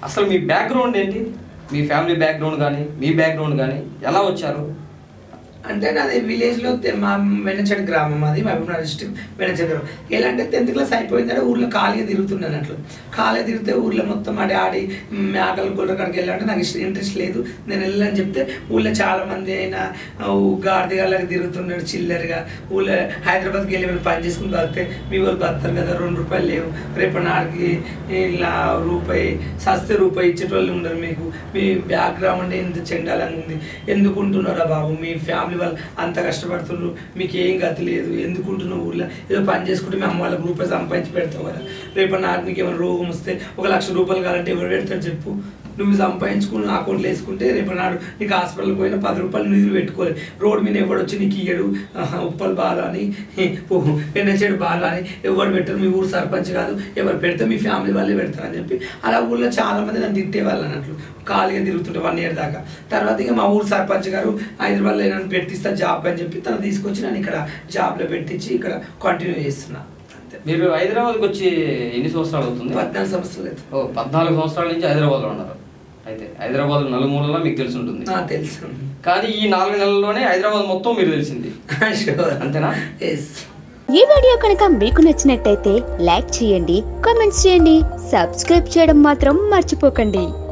అసలు మీ బ్యాక్గ్రౌండ్ ఏంటి మీ family background కానీ మీ బ్యాక్గ్రౌండ్ కానీ ఎలా వచ్చారు అంటే నాది విలేజ్లో మా వెనచడి గ్రామం అది మహబూబ్నగర్ డిస్ట్రిక్ట్ వెనచడి గ్రామం ఎలా అంటే టెన్త్ క్లాస్ అయిపోయిందంటే ఊర్లో ఖాళీగా తిరుగుతున్నాను అట్లు ఖాళీగా తిరిగితే ఊర్లో మొత్తం ఆడి ఆడి మేకలు గుర్ర కాడికి వెళ్ళాలంటే నాకు ఇష్టం ఇంట్రెస్ట్ లేదు నేను వెళ్ళని చెప్తే ఊళ్ళో చాలా మంది అయినా గాడిదగాళ్ళకి తిరుగుతున్నాడు చిల్లరగా ఊళ్ళో హైదరాబాద్కి వెళ్ళి వెళ్ళి పని చేసుకుని బతితే మీ వాళ్ళు బతారు కదా రెండు రూపాయలు లేవు రేపు నాడికి ఇలా రూపాయి సస్తే రూపాయి ఇచ్చేటోళ్ళు ఉండరు మీకు మీ బ్యాక్గ్రౌండ్ ఎంత చెండాలంగా ఉంది ఎందుకు ఉంటున్నారా బాబు మీ ఫ్యామిలీ వాళ్ళు అంత కష్టపడుతున్నారు మీకు ఏం గతి లేదు ఎందుకు ఉంటున్నావు ఊర్లో ఏదో పని చేసుకుంటే మీ అమ్మ వాళ్ళకి రూపాయలు సంపాదించి పెడతావు కదా రేపు నాకు నీకు ఏమైనా రోగం వస్తే ఒక లక్ష రూపాయలు కావాలంటే ఎవరు పెడతాడు చెప్పు నువ్వు సంపాదించుకుని అకౌంట్లో వేసుకుంటే రేపు నాడు నీకు హాస్పిటల్కి పోయినా పది రూపాయలు నిధులు పెట్టుకోవాలి రోడ్డు మీద ఎవడు వచ్చి నీకు ఇయ్యడు ఆహా, ఉప్పలు బాధ అని పెన్నచేడు బాధ అని ఎవరు పెట్టరు మీ ఊరు సర్పంచ్ కాదు ఎవరు పెడితే మీ ఫ్యామిలీ వాళ్ళే పెడతారు అని చెప్పి అలా ఊళ్ళో చాలా మంది నన్ను తిట్టేవాళ్ళు అన్నట్లు ఖాళీగా తిరుగుతుంటే వన్ ఇయర్ దాకా తర్వాత ఇక మా ఊరు సర్పంచ్ గారు హైదరాబాద్లో నన్ను పెట్టిస్తా జాబ్ అని చెప్పి తను తీసుకొచ్చి నన్ను ఇక్కడ జాబ్లో పెట్టించి ఇక్కడ కంటిన్యూ చేస్తున్నా అంతే మీరు హైదరాబాద్కి వచ్చి ఎన్ని సంవత్సరాలు అవుతుంది పద్నాలుగు సంవత్సరాలు అయితే ఓ పద్నాలుగు సంవత్సరాల నుంచి హైదరాబాద్లో ఉన్నారు అయితే హైదరాబాద్ నలుమూలలో మీకు తెలిసి ఉంటుంది ఆ, తెలుసు కానీ ఈ నాలుగు నెలల్లోనే హైదరాబాద్ మొత్తం మీరు తెలిసింది అంతేనా ఎస్ ఈ వీడియో కనుక మీకు నచ్చినట్టయితే లైక్ చేయండి కామెంట్స్ చేయండి సబ్స్క్రైబ్ చేయడం మాత్రం మర్చిపోకండి